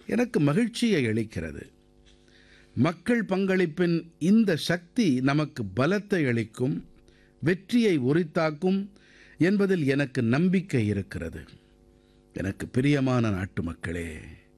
எனக்கு மகிழ்ச்சியை அளிக்கிறது மக்கள் பங்களிப்பின் இந்த சக்தி நமக்கு பலத்தை அளிக்கும் வெற்றியை உரித்தாக்கும் என்பதில் எனக்கு நம்பிக்கை இருக்கிறது எனக்கு பிரியமான நாட்டுமக்களே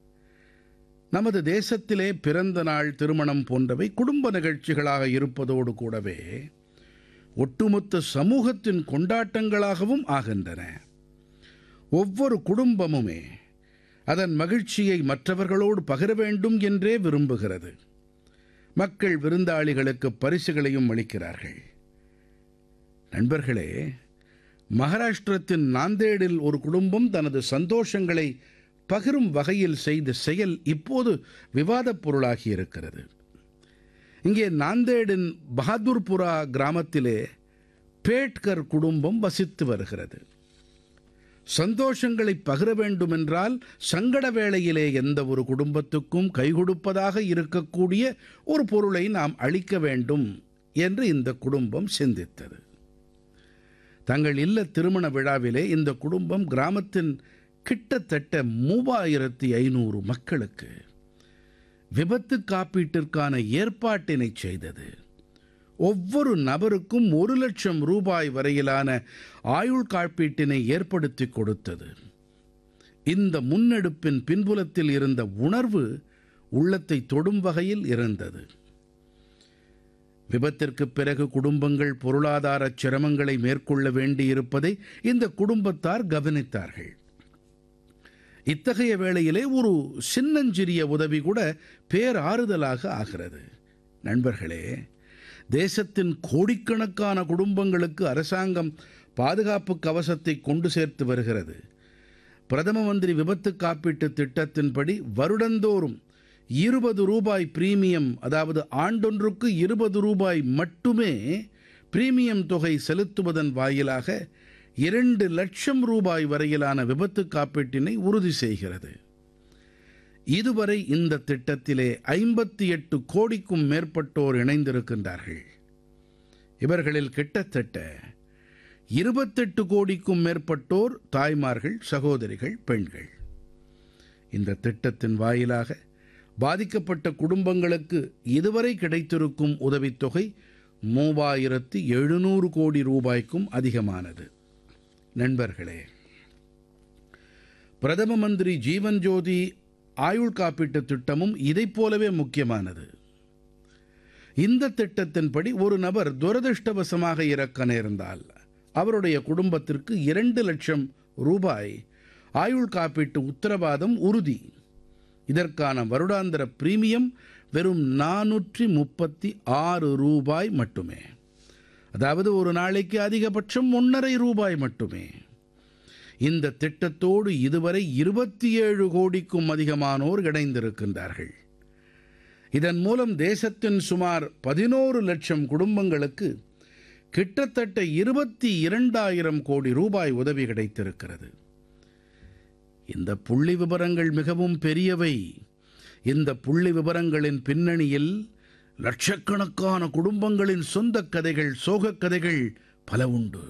நமது தேசத்திலே பிறந்த நாள் திருமணம் போன்றவை குடும்ப நிகழ்ச்சிகளாக இருப்பதோடு கூடவே ஒட்டுமொத்த சமூகத்தின் கொண்டாட்டங்களாகவும் ஆகின்றன ஒவ்வொரு குடும்பமுமே அதன் மகிழ்ச்சியை மற்றவர்களோடு பகிர வேண்டும் என்றே விரும்புகிறது மக்கள் விருந்தாளிகளுக்கு பரிசுகளையும் அளிக்கிறார்கள் நண்பர்களே மகாராஷ்டிரத்தின் நாந்தேடில் ஒரு குடும்பம் தனது சந்தோஷங்களை பகிரும் வகையில் செய்த செயல் இப்போது விவாதப் பொருளாகி இருக்கிறது இங்கே நாந்தேடின் பஹாதுர்புரா கிராமத்திலே பேட்கர் குடும்பம் வசித்து வருகிறது சந்தோஷங்களை பகிர வேண்டுமென்றால் சங்கட வேளையிலே எந்த ஒரு குடும்பத்துக்கும் கைகொடுப்பதாக இருக்கக்கூடிய ஒரு பொருளை நாம் அளிக்க வேண்டும் என்று இந்த குடும்பம் சிந்தித்தது தங்கள் இல்ல திருமண விழாவிலே இந்த குடும்பம் கிராமத்தின் கிட்டத்தட்ட மூவாயிரத்தி ஐநூறு மக்களுக்கு விபத்து காப்பீட்டிற்கான ஏற்பாட்டினை செய்தது ஒவ்வொரு நபருக்கும் ஒரு லட்சம் ரூபாய் வரையிலான ஆயுள் காப்பீட்டினை ஏற்படுத்தி கொடுத்தது இந்த முன்னெடுப்பின் பின்புலத்தில் இருந்த உணர்வு உள்ளத்தை தொடும் வகையில் இருந்தது விபத்திற்கு பிறகு குடும்பங்கள் பொருளாதார சிரமங்களை மேற்கொள்ள வேண்டியிருப்பதை இந்த குடும்பத்தார் கவனித்தார்கள் இத்தகைய வேளையிலே ஒரு சின்னஞ்சிறிய உதவி கூட பேராறுதலாக ஆகிறது நண்பர்களே தேசத்தின் கோடிக்கணக்கான குடும்பங்களுக்கு அரசாங்கம் பாதுகாப்பு கவசத்தை கொண்டு சேர்த்து வருகிறது பிரதம மந்திரி விபத்து காப்பீட்டு திட்டத்தின்படி வருடந்தோறும் இருபது ரூபாய் பிரீமியம் அதாவது ஆண்டொன்றுக்கு இருபது ரூபாய் மட்டுமே பிரீமியம் தொகை செலுத்துவதன் வாயிலாக இரண்டு லட்சம் ரூபாய் வரையிலான விபத்து காப்பீட்டினை உறுதி செய்கிறது இதுவரை இந்த திட்டத்திலே ஐம்பத்தி எட்டு கோடிக்கும் மேற்பட்டோர் இணைந்திருக்கின்றார்கள் இவர்களில் கிட்டத்தட்ட இருபத்தெட்டு கோடிக்கும் மேற்பட்டோர் தாய்மார்கள் சகோதரிகள் பெண்கள் இந்த திட்டத்தின் வாயிலாக பாதிக்கப்பட்ட குடும்பங்களுக்கு இதுவரை கிடைத்திருக்கும் உதவித்தொகை மூவாயிரத்து எழுநூறு கோடி ரூபாய்க்கும் அதிகமானது நண்பர்களே பிரதம மந்திரி ஜீவன் ஜோதி ஆயுள் காப்பீட்டு திட்டமும் இதைப் போலவே முக்கியமானது இந்த திட்டத்தின்படி ஒரு நபர் துரதிருஷ்டவசமாக இறக்க நேர்ந்தால் அவருடைய குடும்பத்திற்கு இரண்டு லட்சம் ரூபாய் ஆயுள் காப்பீட்டு உத்தரவாதம் உறுதி இதற்கான வருடாந்திர பிரீமியம் வெறும் நானூற்றி முப்பத்தி ஆறு ரூபாய் மட்டுமே அதாவது ஒரு நாளைக்கு அதிகபட்சம் ஒன்றரை ரூபாய் மட்டுமே இந்த திட்டத்தோடு இதுவரை இருபத்தி ஏழு கோடிக்கும் அதிகமானோர் இணைந்திருக்கின்றார்கள் இதன் மூலம் தேசத்தின் சுமார் பதினோரு லட்சம் குடும்பங்களுக்கு கிட்டத்தட்ட இருபத்தி இரண்டாயிரம் கோடி ரூபாய் உதவி கிடைத்திருக்கிறது இந்த புள்ளி விவரங்கள் மிகவும் பெரியவை இந்த புள்ளி விவரங்களின் பின்னணியில் லட்சக்கணக்கான குடும்பங்களின் சொந்தக் கதைகள் சோகக் கதைகள் பல உண்டு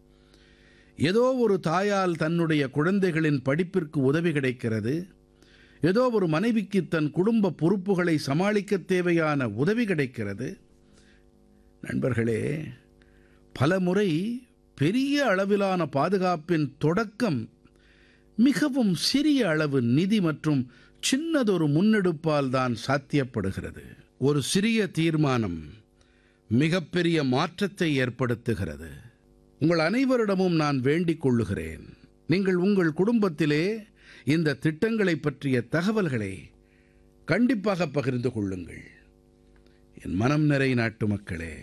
ஏதோ ஒரு தாயால் தன்னுடைய குழந்தைகளின் படிப்பிற்கு உதவி கிடைக்கிறது ஏதோ ஒரு மனைவிக்கு தன் குடும்ப பொறுப்புகளை சமாளிக்க தேவையான உதவி கிடைக்கிறது நண்பர்களே பல முறை பெரிய அளவிலான பாதுகாப்பின் தொடக்கம் மிகவும் சிறிய அளவு நிதி மற்றும் சின்னதொரு முன்னெடுப்பால் தான் சாத்தியப்படுகிறது ஒரு சிறிய தீர்மானம் மிகப்பெரிய மாற்றத்தை ஏற்படுத்துகிறது உங்கள் அனைவரிடமும் நான் வேண்டிக் கொள்ளுகிறேன் நீங்கள் உங்கள் குடும்பத்திலே இந்த திட்டங்களை பற்றிய தகவல்களை கண்டிப்பாக பகிர்ந்து கொள்ளுங்கள் என் மனம் நிறை நாட்டு மக்களே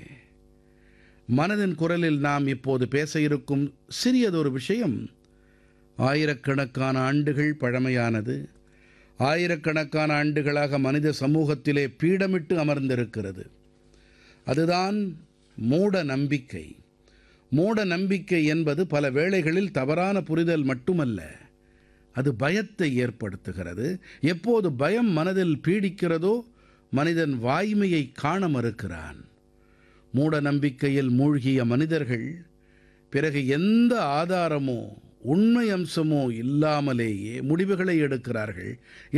மனதின் குரலில் நாம் இப்போது பேச இருக்கும் சிறியதொரு விஷயம் ஆயிரக்கணக்கான ஆண்டுகள் பழமையானது ஆயிரக்கணக்கான ஆண்டுகளாக மனித சமூகத்திலே பீடமிட்டு அமர்ந்திருக்கிறது அதுதான் மூட நம்பிக்கை மூட நம்பிக்கை என்பது பல வேளைகளில் தவறான புரிதல் மட்டுமல்ல அது பயத்தை ஏற்படுத்துகிறது எப்போது பயம் மனதில் பீடிக்கிறதோ மனிதன் வாய்மையை காண மறுக்கிறான் மூட நம்பிக்கையில் மூழ்கிய மனிதர்கள் பிறகு எந்த ஆதாரமோ உண்மை அம்சமோ இல்லாமலேயே முடிவுகளை எடுக்கிறார்கள்